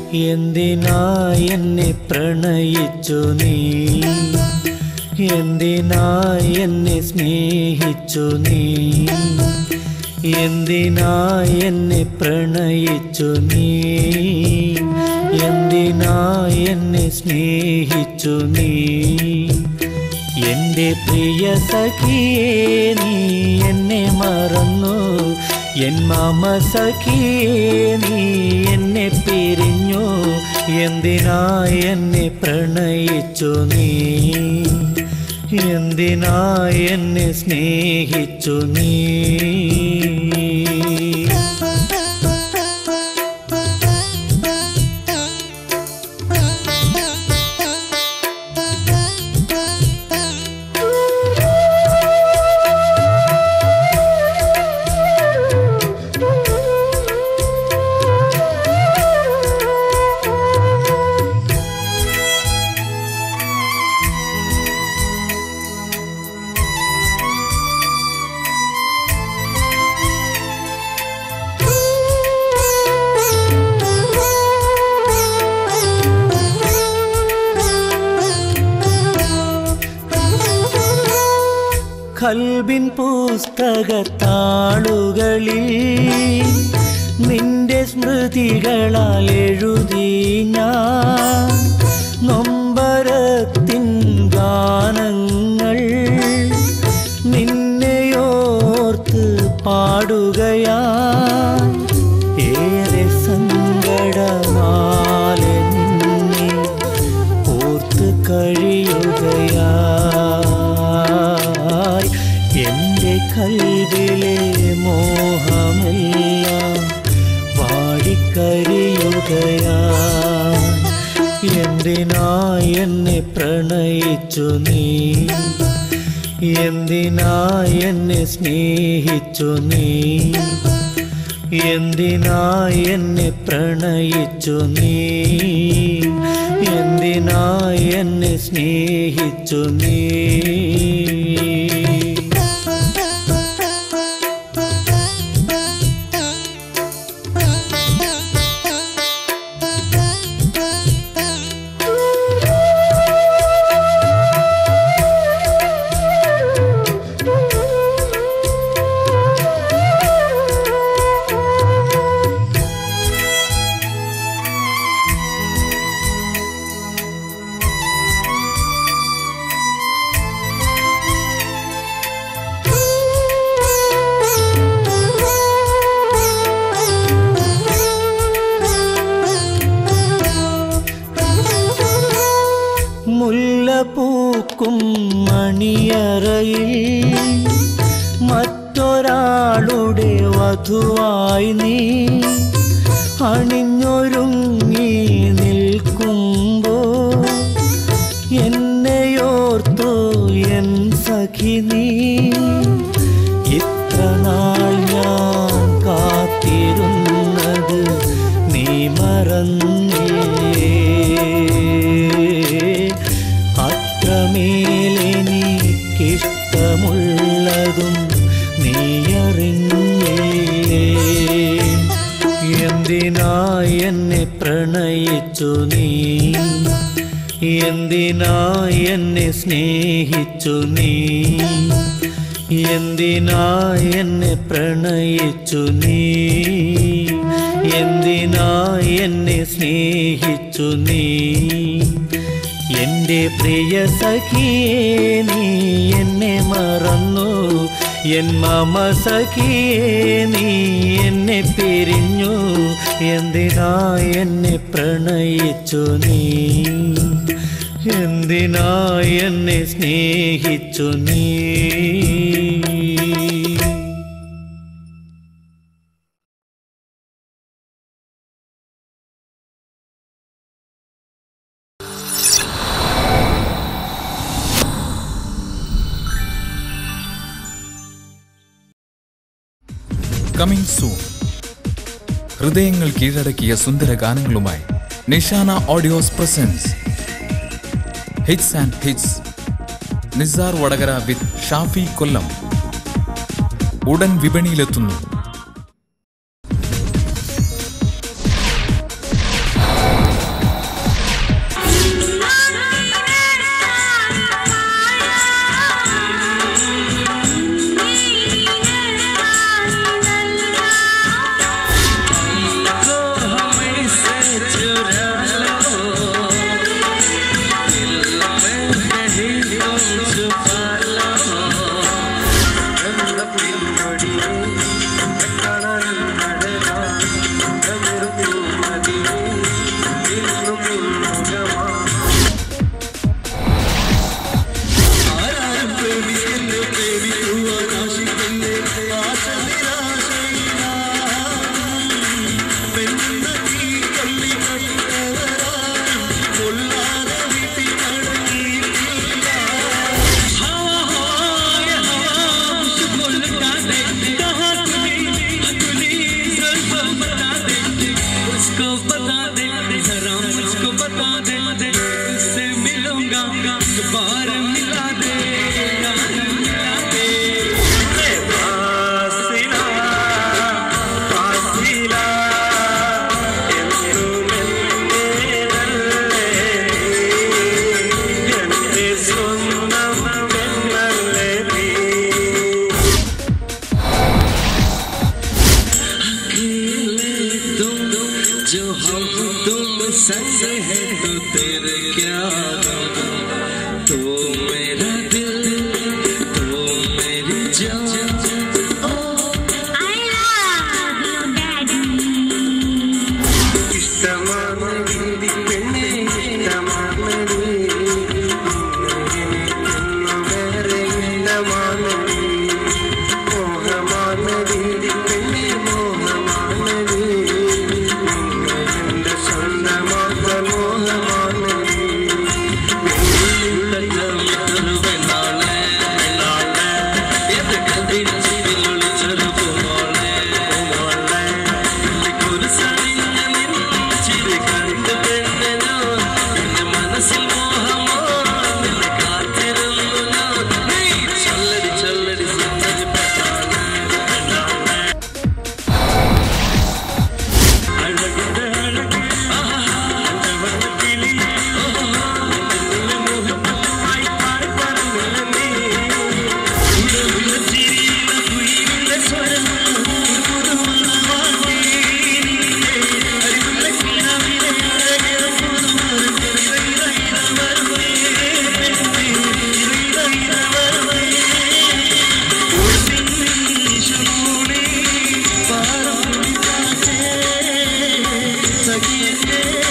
എന്തിനായി എന്നെ പ്രണയിച്ചു നീ എന്തിനായി എന്നെ സ്നേഹിച്ചു നീ എന്തിനായി എന്നെ പ്രണയിച്ചു നീ എന്തിനായി എന്നെ സ്നേഹിച്ചു നീ എൻ്റെ പ്രിയ സഖിയേ നീ എന്നെ മറന്നു എൻ മാമ സഖിയേ നീ എന്നെ പിരിഞ്ഞു എന്തിനായി എന്നെ പ്രണയിച്ചു നീ എന്തിനായി എന്നെ സ്നേഹിച്ചു നീ കൽബിൻ പുസ്തകത്താളുകളിൽ നിന്റെ സ്മൃതികളാൽ എഴുതി ഞാൻ നൊമ്പരത്തിൻ ഗാനങ്ങൾ നിന്നെയോർത്ത് പാടുകയാ ഏറെ സങ്കടമാലെ നിന്നെ ഓർത്ത് കഴിയുകയായി എൻ്റെ കൽവിലെ മോഹമെല്ലാം വാടിക്കരിയുകയായി എന്തിനായി എന്നെ പ്രണയിച്ചു നീ എന്തിനായി എന്നെ സ്നേഹിച്ചു നീ എന്തിനായി എന്നെ പ്രണയിച്ചു നീ എന്തിനായി എന്നെ സ്നേഹിച്ചു നീ മുല്ലപ്പൂക്കും മണിയറയിൽ മറ്റൊരാളുടെ വധുവായി നീ അണിഞ്ഞൊരുങ്ങി നിൽക്കുമ്പോ എന്നെയോർത്തു എൻ സഖി നീ ഇത്ര നാൾ ഞാൻ കാത്തിരുന്നത് നീ മറന്നില്ലേ അത്രമേലെനിക്കിഷ്ടമുള്ളതും നീ അറിഞ്ഞില്ലേ എന്തിനായി എന്നെ പ്രണയിച്ചു നീ എന്തിനായി എന്നെ സ്നേഹിച്ചു നീ എന്തിനായി എന്നെ പ്രണയിച്ചു നീ എന്തിനായി എന്നെ സ്നേഹിച്ചു നീ എൻ്റെ പ്രിയ സഖിയേ നീ എന്നെ മറന്നു എൻ മമ സഖിയേ നീ എന്നെ പിരിഞ്ഞു എന്തിനായി എന്നെ പ്രണയിച്ചു നീ എന്തിനായി എന്നെ സ്നേഹിച്ചു നീ കമ്മിങ് സൂൺ ഹൃദയങ്ങൾ കീഴടക്കിയ സുന്ദര ഗാനങ്ങളുമായി Nishana audios presents hits and hits Nisar Vadakara with Shafi Kollam ഉടൻ വിപണിയിലെത്തുന്നു मुझको बता दे जरा मुझको बता दे उससे मिलूंगा बार मिला दे यार मिला दे ഫാസില ഫാസില എന്നുമെന്നേതല്ലേ എന്റെ സ്വന്തം പെണ്ണല്ലേ നീ तुम जो हम तुम संग है तो तेरे क्या गम तो मेरा दिल तो मेरी जान I love you, Daddy. ഇഷ്ടമാണ് നീ പെണ്ണെ ഇഷ്ടമാണ് നീ എനിക്കെന്നു വേറെ ഇഷ്ടമാണ് നീ മോഹമാണ് നീ പെണ്ണെ മോഹമാണ് നീ നിന്നെ എന്റെ സ്വന്തമാക്കാൻ മോഹമാണ് നീ മനസ്സിൽ മോഹമോ നിന്നെ കാത്തിരുന്നു ഞാൻ നീ ചൊല്ലടി ചൊല്ലടി സുന്ദരി പെണ്ണാണ് അഴകിന്റെ അഴക് ആഹവന്ന കിളി നിന്നെ മോഹമായി പാടി പറഞ്ഞില്ല നീ ഉടവുള്ള ചിരിയില കുയിലില്ല സ്വരം പുതുമണ വാങ്ങി അറിവുള്ള കിനാവിലെ അഴകിയ പുതുമണ ഇറ ഇറ വരുവേ ഇറ ഇറ വരുവേ സഖിയെ